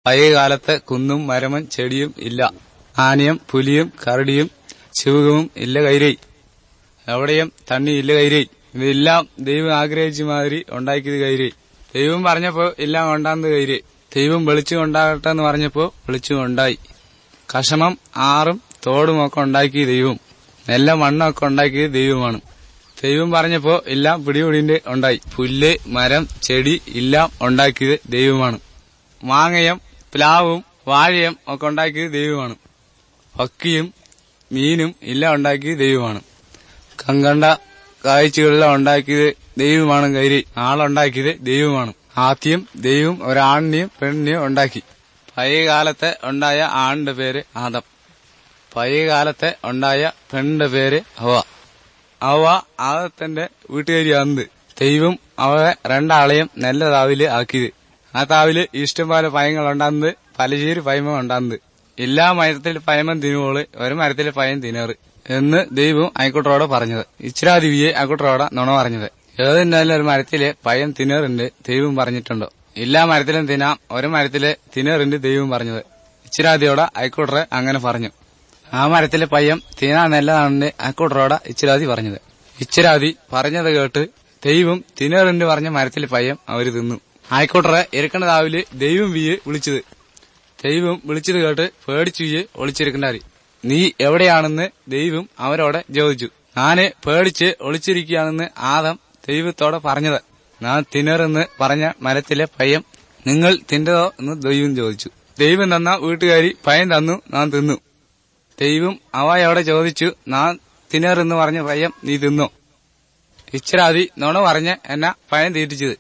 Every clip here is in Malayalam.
പഴയ കാലത്ത് കുന്നും മരമും ചെടിയും ഇല്ല ആനയും പുലിയും കരടിയും ശിവകവും ഇല്ല കൈരൈ എവിടെയും തണ്ണി ഇല്ല കൈരൈ ഇതെല്ലാം ദൈവം ആഗ്രഹിച്ച മാതിരി ഉണ്ടാക്കിയത് കൈരൈ ദൈവം പറഞ്ഞപ്പോ എല്ലാം ഉണ്ടാകുന്നത് കൈരൈ ദൈവം വെളിച്ചം ഉണ്ടാകട്ടെ എന്ന് പറഞ്ഞപ്പോ വെളിച്ചം ഉണ്ടായി കഷമം ആറും തോടും ഒക്കെ ഉണ്ടാക്കിയ ദൈവം നെല്ല മണ്ണൊക്കെ ഉണ്ടാക്കിയത് ദൈവമാണ് ദൈവം പറഞ്ഞപ്പോ എല്ലാം പിടിപിടിന്റെ ഉണ്ടായി പുല്ല് മരം ചെടി എല്ലാം ഉണ്ടാക്കിയത് ദൈവമാണ് മാങ്ങയും പ്ലാവും വാഴയും ഒക്കെ ഉണ്ടാക്കിയത് ദൈവമാണ് പക്കിയും മീനും എല്ലാം ഉണ്ടാക്കിയത് ദൈവമാണ് കങ്കണ്ട കാഴ്ചകളെല്ലാം ഉണ്ടാക്കിയത് ദൈവമാണ് കൈരി ആളുണ്ടാക്കിയത് ദൈവമാണ് ആദ്യം ദൈവം ഒരാണിനെയും പെണ്ണിനെയും ഉണ്ടാക്കി പഴയ കാലത്തെ ഉണ്ടായ ആണിന്റെ പേര് ആദം പഴയ കാലത്തെ ഉണ്ടായ പെണ്ണിന്റെ പേര് ഹവ അവ ആദത്തിന്റെ വീട്ടുകാരിയാകുന്നത് ദൈവം അവയെ രണ്ടാളെയും നല്ല താവില് ആക്കിയത് ആ താവില് ഇഷ്ടംപോലെ പയങ്ങൾ ഉണ്ടാകുന്നത് പലചേരി പയമം ഉണ്ടാകുന്നത് എല്ലാ മരത്തിൽ പയമം തിന്നുവോള് ഒരു മരത്തിൽ പയം തിന്നേറ് എന്ന് ദൈവം അയക്കുട്ടറോട് പറഞ്ഞത് ഇച്ചിരാദിവിയെ അയക്കുട്ടറോട് നുണ പറഞ്ഞത് ഏതെന്നാലും ഒരു മരത്തില് പയം തിന്നേറുണ്ട് ദൈവം പറഞ്ഞിട്ടുണ്ടോ എല്ലാ മരത്തിലും തിന്നാം ഒരു മരത്തില് തിന്നേറുണ്ട് ദൈവം പറഞ്ഞത് ഇച്ചിരാദിയോടെ അയക്കുട്ടറെ അങ്ങനെ പറഞ്ഞു ആ മരത്തിലെ പയ്യം തിന്നാൻ നല്ലതാണെന്ന് അക്കൂട്ടറോട ഇച്ചിരാതി പറഞ്ഞത് ഇച്ചിരാതി പറഞ്ഞത് കേട്ട് ദൈവം തിന്നേറിന്റെ പറഞ്ഞ മരത്തിലെ പയ്യം അവര് തിന്നു ആയിക്കോട്ടറെ ഇരിക്കണതാവില് ദൈവം വിയെ വിളിച്ചത് ദൈവം വിളിച്ചത് കേട്ട് പേടിച്ചു വിയെ ഒളിച്ചിരിക്കണ്ടാരി നീ എവിടെയാണെന്ന് ദൈവം അവരോട് ചോദിച്ചു ഞാന് പേടിച്ച് ഒളിച്ചിരിക്കുകയാണെന്ന് ആദം ദൈവത്തോടെ പറഞ്ഞത് ഞാൻ തിന്നറെന്ന് പറഞ്ഞ മരത്തിലെ പയ്യം നിങ്ങൾ തിന്നതോ എന്ന് ദൈവം ചോദിച്ചു ദൈവം തന്ന വീട്ടുകാരി പയം തന്നു ഞാൻ തിന്നു ദൈവം അവയോടെ ചോദിച്ചു നാൻ തിന്നറെന്ന് പറഞ്ഞ പയ്യം നീ തിന്നോ ഇച്ചിരാതി നുണ പറഞ്ഞ് എന്നെ പയം തീറ്റിച്ചത്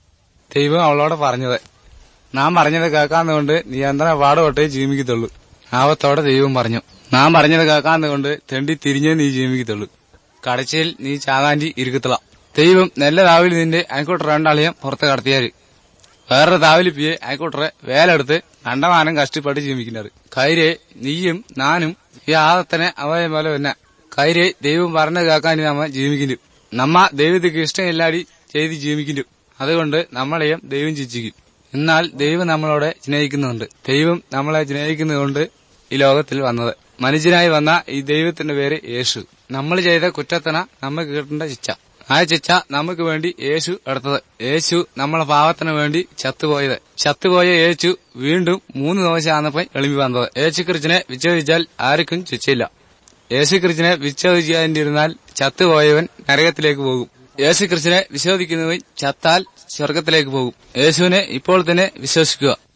ദൈവം അവളോട് പറഞ്ഞത് നാം പറഞ്ഞത് കേൾക്കാന്നുകൊണ്ട് നീ എന്താ പാടുപൊട്ടേ ജീവിക്കത്തുള്ളൂ ആവത്തോടെ ദൈവം പറഞ്ഞു നാം പറഞ്ഞത് കേൾക്കാന്നുകൊണ്ട് തെണ്ടി തിരിഞ്ഞേ നീ ജീവിക്കത്തുള്ളൂ കടച്ചയിൽ നീ ചാകാണ്ടി ഇരിക്കത്തുള്ള ദൈവം നല്ല താവിൽ നിന്റെ അയക്കോട്ടർ രണ്ടാളിയും പുറത്ത് കടത്തിയാല് വേറൊരു താവലിപ്പിയെ അയക്കോട്ടറെ വേലെടുത്ത് കണ്ടമാനം കഷ്ടപ്പെട്ട് ജീവിക്കുന്നത് കൈരെ നീയും നാനും ഈ ആദത്തിനെ അവയെ പോലെ തന്നെ കൈരെ ദൈവം പറഞ്ഞു കേൾക്കാൻ നമ്മ ജീവിക്കുന്നു നമ്മ ദൈവത്തിക്ക് ഇഷ്ടമില്ലാടി ചെയ്ത് ജീവിക്കുന്നു അതുകൊണ്ട് നമ്മളെയും ദൈവം ചിച്ചിക്കും എന്നാൽ ദൈവം നമ്മളോട് സ്നേഹിക്കുന്നുണ്ട് ദൈവം നമ്മളെ സ്നേഹിക്കുന്നതുകൊണ്ട് ഈ ലോകത്തിൽ വന്നത് മനുഷ്യനായി വന്ന ഈ ദൈവത്തിന്റെ പേര് യേശു നമ്മൾ ചെയ്ത കുറ്റത്തിന് നമുക്ക് കിട്ടേണ്ട ശിക്ഷ ആ ശിക്ഷ നമുക്ക് വേണ്ടി യേശു എടുത്തത് യേശു നമ്മളെ പാവത്തിന് വേണ്ടി ചത്തുപോയത് ചത്തുപോയ യേശു വീണ്ടും മൂന്ന് ദിവസമാണപ്പോൾ എളിമി വന്നത് യേശു ക്രിസ്റ്റിനെ വിച്ഛേദിച്ചാൽ ആർക്കും ശിക്ഷയില്ല യേശു ക്രിസ്റ്റിനെ വിച്ഛേദിക്കാതിരുന്നാൽ ചത്തുപോയവൻ നരകത്തിലേക്ക് പോകും യേശു ക്രിസ്റ്റിനെ വിശ്വസിക്കുന്നവൻ ചത്താൽ സ്വർഗത്തിലേക്ക് പോകും യേശുവിനെ ഇപ്പോൾ തന്നെ വിശ്വസിക്കുക